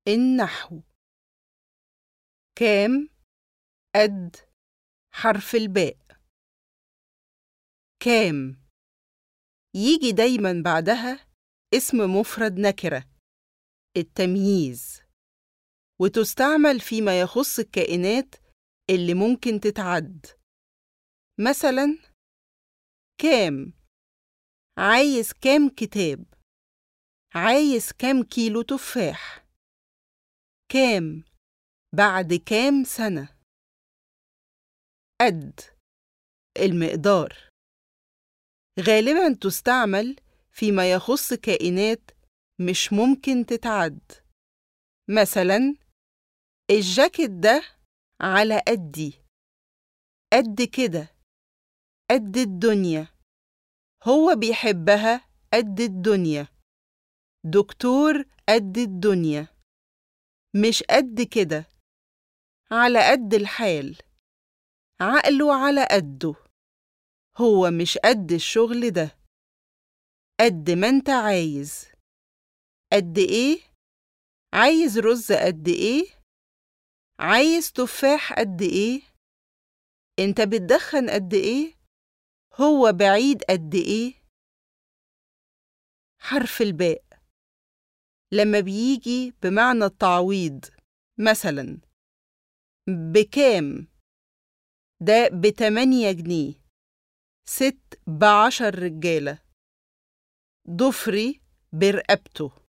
النحو كام قد حرف الباء كام يجي دايما بعدها اسم مفرد نكرة التمييز وتستعمل فيما يخص الكائنات اللي ممكن تتعد مثلا كام عايز كام كتاب عايز كام كيلو تفاح كام بعد كام سنة قد المقدار غالبا تستعمل فيما يخص كائنات مش ممكن تتعد مثلا الجاكيت ده على قدي قد كده قد الدنيا هو بيحبها قد الدنيا دكتور قد الدنيا مش قد كده على قد الحال عقله على قده هو مش قد الشغل ده قد ما انت عايز قد ايه عايز رز قد ايه عايز تفاح قد ايه انت بتدخن قد ايه هو بعيد قد ايه حرف الباء لما بيجي بمعنى التعويض مثلا بكام ده بتمانية جنيه ست بعشر رجالة ضفري برقبته